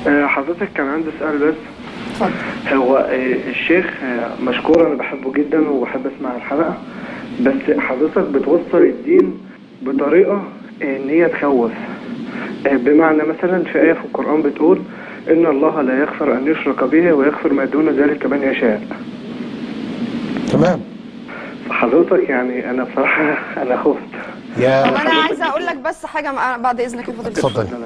آه، حضرتك كان عندي سؤال بس اتفضل هو آه، الشيخ آه، مشكور انا بحبه جدا وبحب اسمع الحلقه بس حضرتك بتوصل الدين بطريقه ان هي تخوف آه، بمعنى مثلا في ايه في القران بتقول ان الله لا يغفر ان يشرك به ويغفر ما دون ذلك من يشاء تمام فحضرتك يعني انا بصراحه انا خفت يا طب انا عايزه اقول لك بس حاجه مع- بعد اذنك يا فضيله الشيخ. اتفضل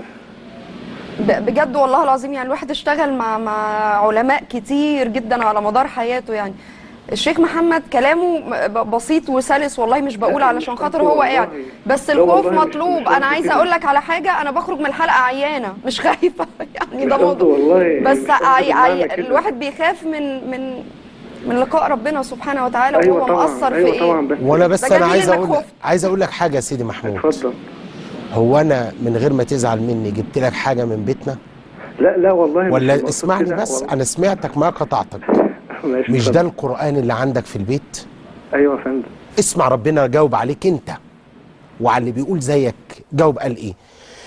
ب- بجد والله العظيم يعني الواحد اشتغل مع مع علماء كتير جدا على مدار حياته يعني الشيخ محمد كلامه م- ب- بسيط وسلس والله مش بقول علشان خاطر هو قاعد بس لا الخوف والله مش- مطلوب مش انا قصدي عايزه كده. اقول لك على حاجه انا بخرج من الحلقه عيانه مش خايفه يعني مش ده قصدي موضوع والله، بس مش قصدي عي... عي... بالمعنى كده. الواحد بيخاف من من من لقاء ربنا سبحانه وتعالى ايوه وهو طبعا مقصر ايوه في طبعا ايه بس وانا بس ده انا جميل عايز إنك اقول خفت. عايز اقول لك حاجه يا سيدي محمود اتفضل هو انا من غير ما تزعل مني جبت لك حاجه من بيتنا لا لا والله مش ولا المقصود اسمعني كده، بس والله. انا سمعتك ما قطعتك ماشي، مش اتفضل. ده القران اللي عندك في البيت ايوه يا فندم اسمع ربنا جاوب عليك انت وعلى اللي بيقول زيك جاوب قال ايه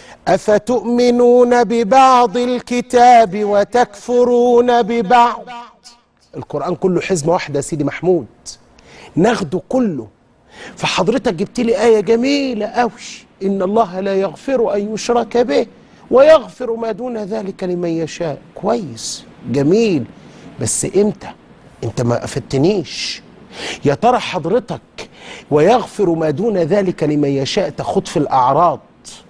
افتؤمنون ببعض الكتاب وتكفرون ببعض القران كله حزمه واحده يا سيدي محمود ناخده كله فحضرتك جبت لي ايه جميله قوي ان الله لا يغفر ان يشرك به ويغفر ما دون ذلك لمن يشاء كويس جميل بس امتى انت ما افدتنيش يا ترى حضرتك ويغفر ما دون ذلك لمن يشاء تخوض في الاعراض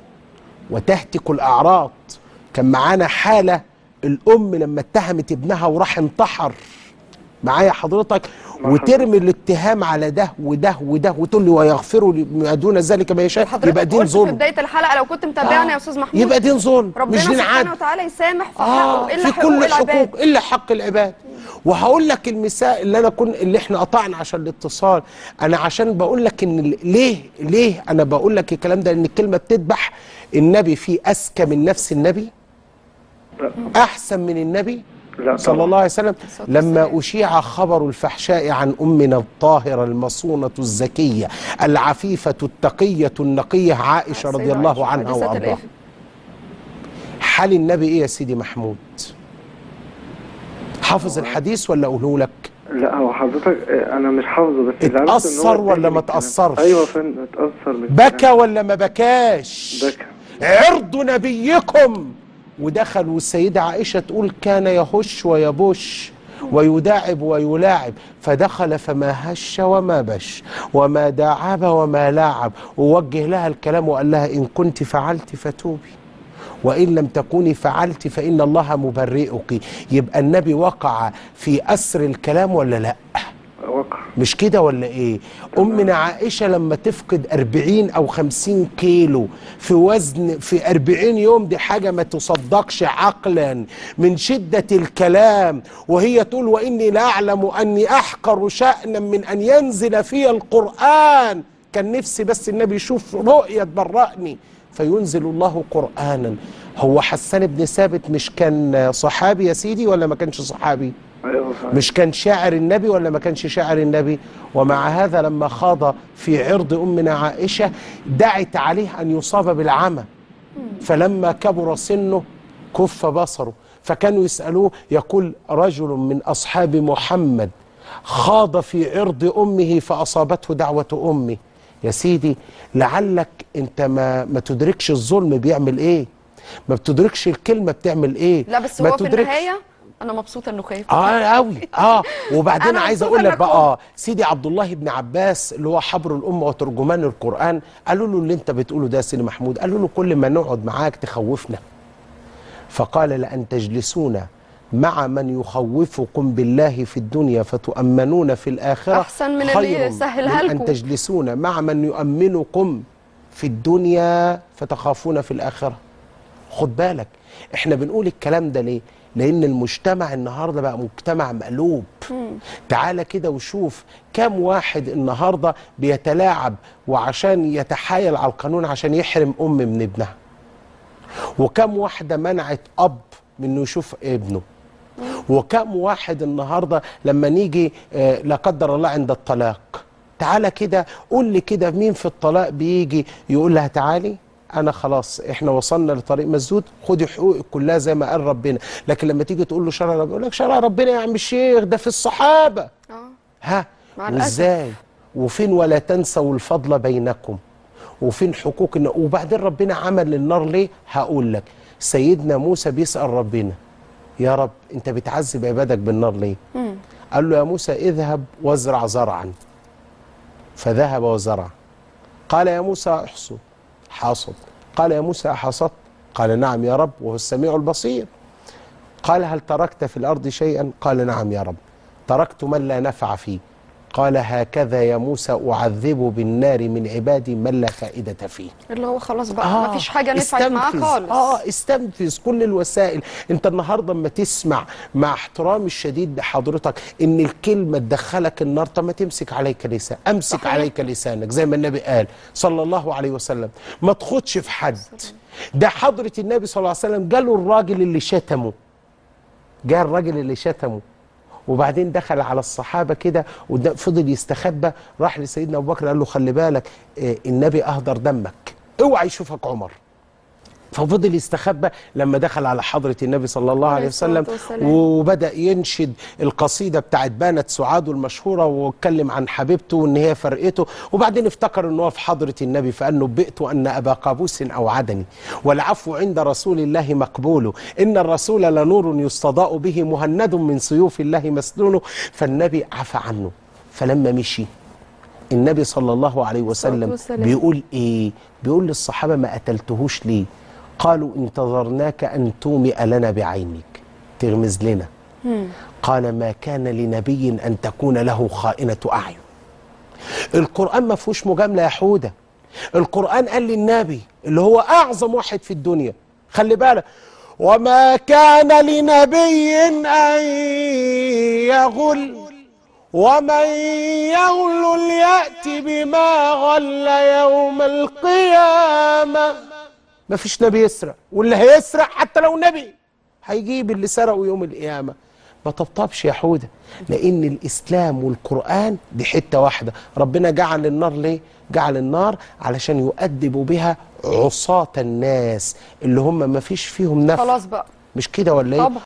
وتهتك الاعراض كان معانا حاله الام لما اتهمت ابنها وراح انتحر معايا حضرتك وترمي الاتهام على ده وده وده وتقول لي ويغفر لي ما دون ذلك ما يشاء حضرتك يبقى دين قلت في ظلم بدايه الحلقه لو كنت متابعني يا استاذ محمود يبقى دين ظلم ربنا مش دين سبحانه عدل وتعالى يسامح في اه حقه الا في حقوق كل العباد الحقوق الا حق العباد وهقول لك المثال اللي انا كن اللي احنا قطعنا عشان الاتصال انا عشان بقول لك ان ال- ليه ليه انا بقول لك الكلام ده ان الكلمه بتذبح النبي فيه اذكى من نفس النبي لا. احسن من النبي لا صلى طبعا. الله عليه وسلم الصلاة لما والسلام. أشيع خبر الفحشاء عن أمنا الطاهرة المصونة الزكية العفيفة التقية النقية عائشة رضي السيدة الله عائشة عنها حادثة وأرضاها الإفك. حال النبي إيه يا سيدي محمود حافظ الحديث ولا أقوله لك لا هو حضرتك آه، انا مش حافظه بس اللي عرفته إن هو اتأثر اتضايق ولا ما من الكلام. تأثرش؟ ايوه يا فندم اتاثر من بكى الكلام. ولا ما بكاش بكى عرض نبيكم ودخل والسيدة عائشة تقول كان يهش ويبش ويداعب ويلاعب فدخل فما هش وما بش وما داعب وما لاعب ووجه لها الكلام وقال لها إن كنت فعلت فتوبي وإن لم تكوني فعلت فإن الله مبرئك يبقى النبي وقع في أسر الكلام ولا لأ وقع مش كده ولا ايه امنا عائشه لما تفقد 40 او 50 كيلو في وزن في 40 يوم دي حاجه ما تصدقش عقلا من شده الكلام وهي تقول واني لاعلم اني احقر شانا من ان ينزل في القران كان نفسي بس النبي يشوف رؤيه تبرأني فينزل الله قرانا هو حسان بن ثابت مش كان صحابي يا سيدي ولا ما كانش صحابي ايوه صحيح. مش كان شاعر النبي ولا ما كانش شاعر النبي ومع هذا لما خاض في عرض أمنا عائشة دعت عليه أن يصاب بالعمى فلما كبر سنه كف بصره فكانوا يسألوه يقول رجل من أصحاب محمد خاض في عرض أمه فأصابته دعوة أمه يا سيدي لعلك أنت ما, ما تدركش الظلم بيعمل إيه ما بتدركش الكلمة بتعمل إيه لا بس ما هو في تدركش- النهايه انا مبسوطه انه خايف اه قوي اه وبعدين أنا عايز مبسوطة اقول لك إنك بقى قلت. اه سيدي عبد الله بن عباس اللي هو حبر الامه وترجمان القران قالوا له اللي انت بتقوله ده يا سيدي محمود قالوا له كل ما نقعد معاك تخوفنا فقال لأن تجلسون مع من يخوفكم بالله في الدنيا فتؤمنون في الآخرة أحسن من اللي خير يسهلها من أن لكم. تجلسون مع من يؤمنكم في الدنيا فتخافون في الآخرة خد بالك احنا بنقول الكلام ده ليه لان المجتمع النهارده بقى مجتمع مقلوب تعالى كده وشوف كم واحد النهارده بيتلاعب وعشان يتحايل على القانون عشان يحرم ام من ابنها وكم واحده منعت اب من انه يشوف ابنه وكم واحد النهارده لما نيجي آه، لا قدر الله عند الطلاق تعالى كده قول لي كده مين في الطلاق بيجي يقول لها تعالي انا خلاص احنا وصلنا لطريق مسدود خدي حقوقك كلها زي ما قال ربنا لكن لما تيجي تقول له شرع ربنا يقول لك شرع ربنا يا عم الشيخ ده في الصحابه اه ها مع الأسف. وازاي وفين ولا تنسوا الفضل بينكم وفين حقوق الن- وبعدين ربنا عمل النار ليه هقول لك سيدنا موسى بيسأل ربنا يا رب انت بتعذب عبادك بالنار ليه قال له يا موسى اذهب وازرع زرعا فذهب وزرع قال يا موسى احصد حاصد قال يا موسى احصدت قال نعم يا رب وهو السميع البصير قال هل تركت في الأرض شيئا قال نعم يا رب تركت من لا نفع فيه قال هكذا يا موسى أعذب بالنار من عبادي من لا فائدة فيه اللي هو خلاص بقى ما فيش حاجه نفعت معاه استنفذ. خالص اه استنفذ كل الوسائل انت النهارده اما تسمع مع احترامي الشديد لحضرتك ان الكلمه تدخلك النار طب ما تمسك عليك لسان امسك صحيح. عليك لسانك زي ما النبي قال صلى الله عليه وسلم ما تخدش في حد ده حضره النبي صلى الله عليه وسلم جاله الراجل اللي شتمه جاء الراجل اللي شتمه وبعدين دخل على الصحابه كده وفضل يستخبى راح لسيدنا ابو بكر قال له خلي بالك آه، النبي اهدر دمك اوعى يشوفك عمر ففضل يستخبى لما دخل على حضرة النبي صلى الله عليه عليه الصلاة وسلم والسلام. وبدأ ينشد القصيدة بتاعت بانت سعاد المشهورة واتكلم عن حبيبته وان هي فرقته وبعدين افتكر ان هو في حضرة النبي فقال نبئت ان ابا قابوس اوعدني والعفو عند رسول الله مقبول ان الرسول لنور يستضاء به مهند من سيوف الله مسنون فالنبي عفى عنه فلما مشي النبي صلى الله عليه وسلم والسلام. بيقول ايه بيقول للصحابه ما قتلتهوش ليه قالوا انتظرناك ان تومئ لنا بعينك تغمز لنا قال ما كان لنبي ان تكون له خائنه اعين القران ما فيهوش مجامله يا حوده القران قال للنبي اللي هو اعظم واحد في الدنيا خلي بالك وما كان لنبي ان يغل ومن يغل يأتي بما غل يوم القيامة ما فيش نبي يسرق واللي هيسرق حتى لو نبي هيجيب اللي سرقه يوم القيامة ما طبطبش يا حودة لأن الإسلام والقرآن دي حتة واحدة ربنا جعل النار ليه؟ جعل النار علشان يؤدب بها عصاة الناس اللي هم ما فيش فيهم نفع خلاص بقى مش كده ولا ايه؟ طبعا